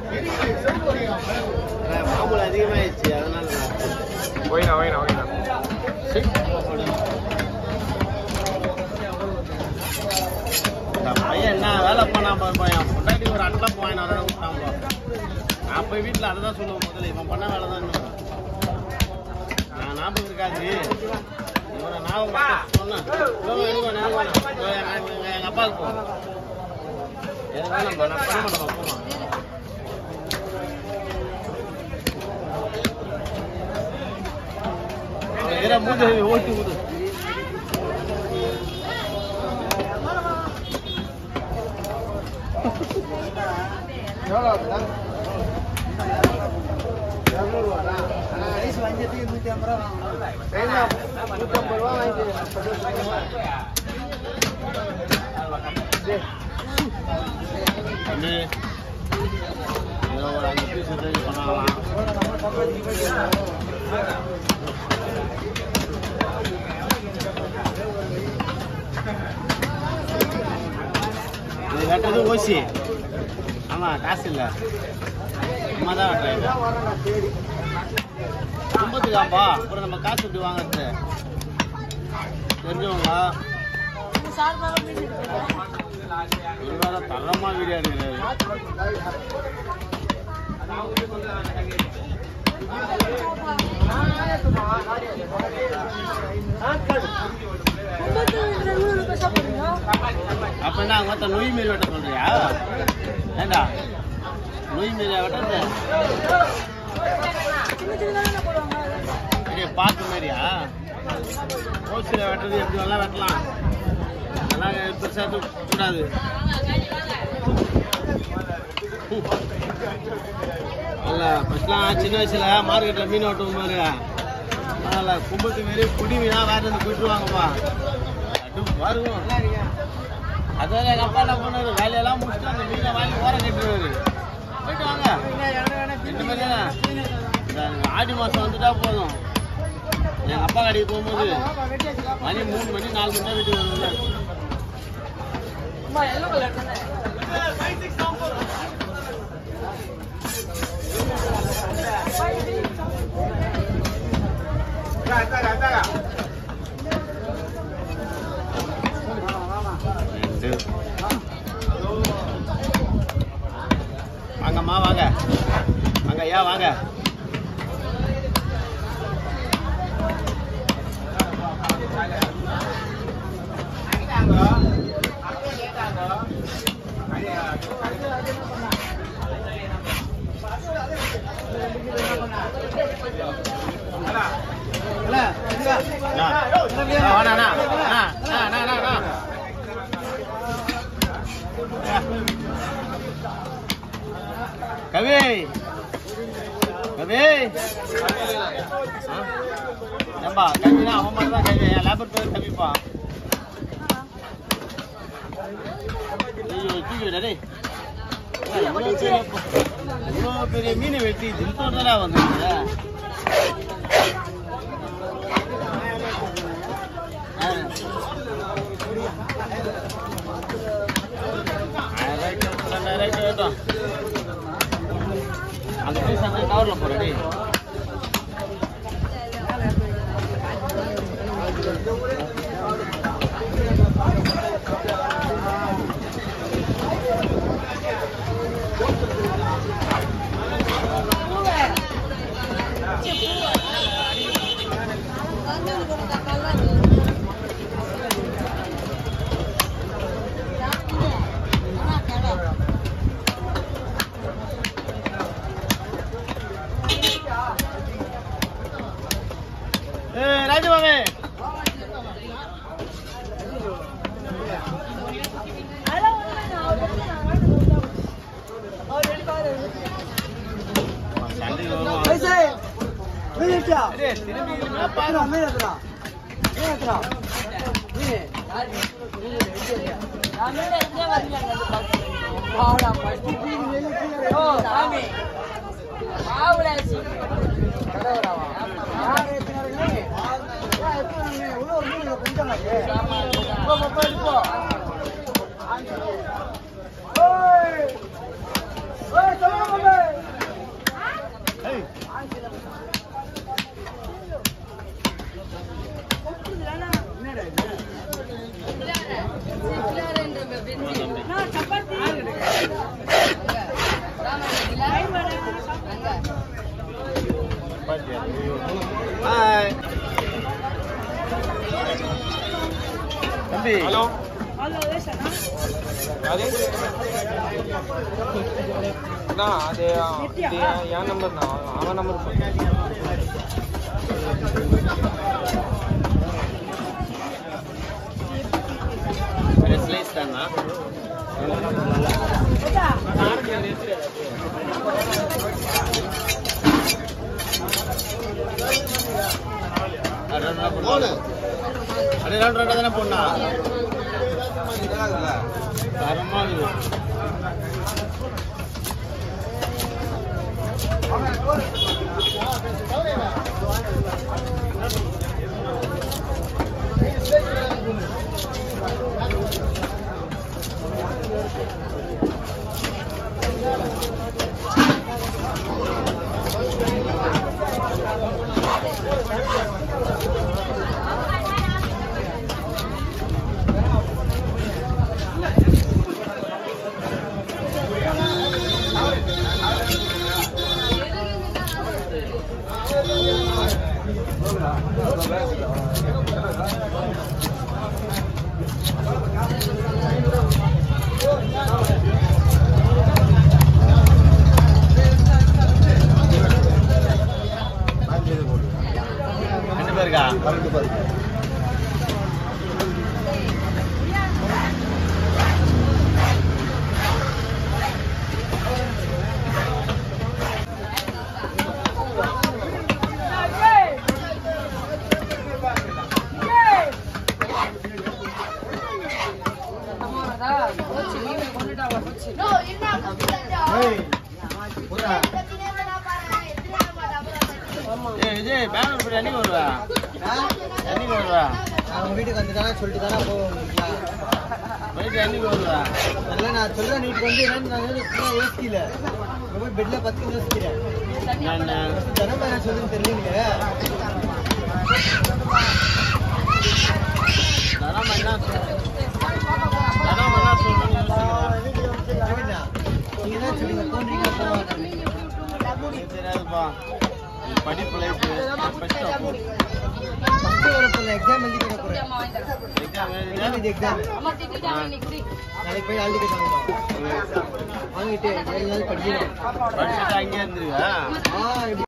மாமூல் அதிகமாயிடுச்சு அதனால ஓய்னா ஓய்னா ஓய்னா இந்த பையன் என்ன வேலை பண்ணா பையன் பொண்டாட்டி ஒரு அட்டை போயின வர விட்டான் பா. நான் போய் வீட்டில் அதை தான் சொல்லுவேன் முதல்ல இவன் பண்ண வேலை தான் நான் ஞாபகம் இருக்காது இவனை ஞாபகம் மட்டும் சொன்னேன் இவன் எனக்கு ஞாபகம் வேணாம். இவன் எங்க- எங்க- எங்க அப்பாவுக்கு போ எனக்கு வேணாம்ப்பா நான் பண்ண மாட்டேன் போமா அவன் எதிரா மூஞ்சி ஓட்டி விடு அண்ணே, ஏதோ ஒரு அஞ்சு பீஸ் இது பண்ணலாம் இது வெட்டுறது ஓசி ஆமா காசு இல்ல அம்மா தான் வெட்டுறாங்க கும்பத்துக்காப்பா அப்புறம் நம்ம காசு விட்டு வாங்குறது தெரிஞ்சவங்க ஒரு வேற தரமா வீடியோ எடுக்கிறாரு அப்ப என்ன அவங்க மொத்தம் நொய் மாரி வெட்ட சொல்றியா ஏண்டா நொய் மாரியா வெட்டுறது பெரிய பாக்கு மாதிரியா ஓசில வெட்டுறது எப்படி வேணா வெட்டலாம் அதெல்லாம் பெருசா தூக்க கூடாது இல்ல ஃபர்ஸ்ட்லாம் சின்ன வயசுல மார்க்கெட்ல மீன் வெட்டும் பாரு அதனால கும்பத்து மாரி குடி மீனா வேற இருந்து போயிட்டுருவாங்கப்பா அது பாருங்க அதான் எங்க அப்பா என்ன பண்ணாரு வேலையெல்லாம் முடிச்சுட்டு அந்த மீனை வாங்கி ஓரம் கட்டுருவாரு போயிட்டு வாங்க ரெண்டு மணி தானே இந்த ஆடி மாசம் வந்துட்டா போதும் எங்க அப்பா கடைக்கு போகும்போது மணி மூணு மணி நாலு மணி தான் வீட்டுக்கு வருவாங்க ரெண்டு வாங்கம்மா வாங்க வாங்க ஐயா வாங்க அண்ணா, அண்ணா, வாண்ணா, அண்ணா. அண்ணா, அண்ணா, அண்ணா, அண்ணா, அண்ணா. கவி கவி ஆ? ஏம்பா கவினா அவன் மட்டும் தான் கவி என் லேபர் பேர் கவிப்பா ஐயோ தூக்கிவிட டேய் இவ்வளோ பெரிய இவ்வளோ பெரிய மீனை வெட்டி தின்ட்டு தானே வந்துருக்குது அந்த பீஸ் அந்த கவர்ல போறடி ஏய் ராஜமாமே சண்டைக்கு வருவான் டேய், திரும்பி இனிமே பாரு. Hey! Hey, come on, man! எப்படி ஹலோ அது அண்ணா அது இது என் என் நம்பர்ண்ணா அவன் நம்பர் சொல்லு ஸ்லைஸ் தானா போடு அடே ரெண்டு ரெண்டு தானே பொண்ணா தரமா இருக்குது ரெண்டு பேருக்கா ரெண்டு பேருக்கு ஏய் விஜய் பெங்களூர் போய் என்னைக்கு வருவா என்னைக்கு வருவா அவங்க வீட்டுக்கு வந்துட்டானா சொல்லிட்டு தானே போவோம் போயிட்டு என்னைக்கு வருவா அதெல்லாம் நான் சொல்றேன் வீட்டுக்கு வந்து என்னன்னு நான் வந்து சும்மா யோசிக்கல இங்க போய் பெட்ல பத்து யோசிக்கிறேன் நான் தினமும் என்ன சொல்லுன்னு தெரியலீங்க தரமா என்ன சொல்~ தரமா என்ன சொல்லணும்னு யோசிக்கிறேன். நீங்க என்ன சொல்லுங்க தோன்றீங்க போவாங்க எனக்கு தெரியாதுப்பா படிப்பு லைஃப் ஃபர்ஸ்ட் அப்போ ஃபர்ஸ்ட் வர போல எக்ஸாம் எழுதி கூட போறேன் எக்ஸாம் எக்ஸாம் இது எக்ஸாம் நாளைக்கு போய் ஆல்ரெடி வாங்கிட்டு ஏழு நாள் படிக்கணும் படிச்சுட்டு அங்கேயே இருந்துருவா